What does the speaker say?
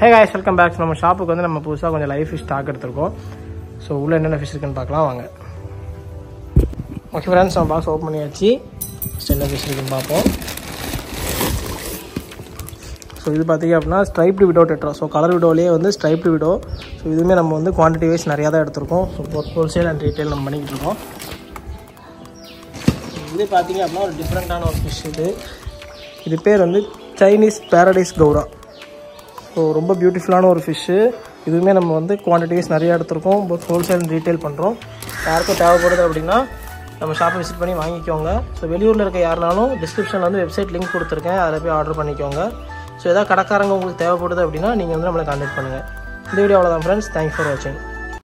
ஹே guys welcome back நம்ம ஷாப்புக்கு வந்து நம்ம புதுசாக கொஞ்சம் லைஃப் ஃபிஷ் ஸ்டாக் எடுத்திருக்கோம் ஸோ உள்ளே என்னென்ன ஃபிஷ் இருக்குன்னு பார்க்கலாம் வாங்க ஓகே ஃப்ரெண்ட்ஸ் நம்ம பாக்ஸ் ஓப்பன் பண்ணியாச்சு ஃபஸ்ட் என்ன ஃபிஷ் இருக்குன்னு பார்ப்போம் ஸோ இது பார்த்தீங்க அப்படின்னா striped widow tetra so colour விடோலேயே வந்து ஸ்ட்ரைப்டு விடோ ஸோ இதுவுமே நம்ம வந்து குவான்டிட்டி வைஸ் நிறையா தான் எடுத்திருக்கோம் ஸோ ஹோல்சேல் அண்ட் ரீட்டைல் நம்ம பண்ணிக்கிட்டு இருக்கோம் இது பார்த்தீங்க அப்படின்னா ஒரு டிஃப்ரெண்ட்டான ஒரு ஃபிஷ் இது இது பேர் வந்து சைனீஸ் பேரடைஸ் கௌரா ஸோ ரொம்ப பியூட்டிஃபுல்லான ஒரு ஃபிஷ்ஷு இதுவுமே நம்ம வந்து குவான்டிட்டிஸ் நிறைய எடுத்திருக்கோம் போத் ஹோல்சேல் அண்ட் ரீட்டைல் பண்ணுறோம் யாருக்கும் தேவைப்படுது அப்படின்னா நம்ம ஷாப்பை விசிட் பண்ணி வாங்கிக்கோங்க ஸோ வெளியூரில் இருக்க யாருனாலும் டிஸ்கிரிப்ஷனில் வந்து வெப்சைட் லிங்க் கொடுத்துருக்கேன் அதில் போய் ஆர்டர் பண்ணிக்கோங்க ஸோ ஏதாவது கடைக்காரங்க உங்களுக்கு தேவைப்படுது அப்படின்னா நீங்கள் வந்து நம்மளை கான்டாக்ட் பண்ணுங்கள் இந்த வீடியோ அவ்வளோதான் ஃப்ரெண்ட்ஸ் தேங்க்ஸ் ஃபார் வாட்சிங்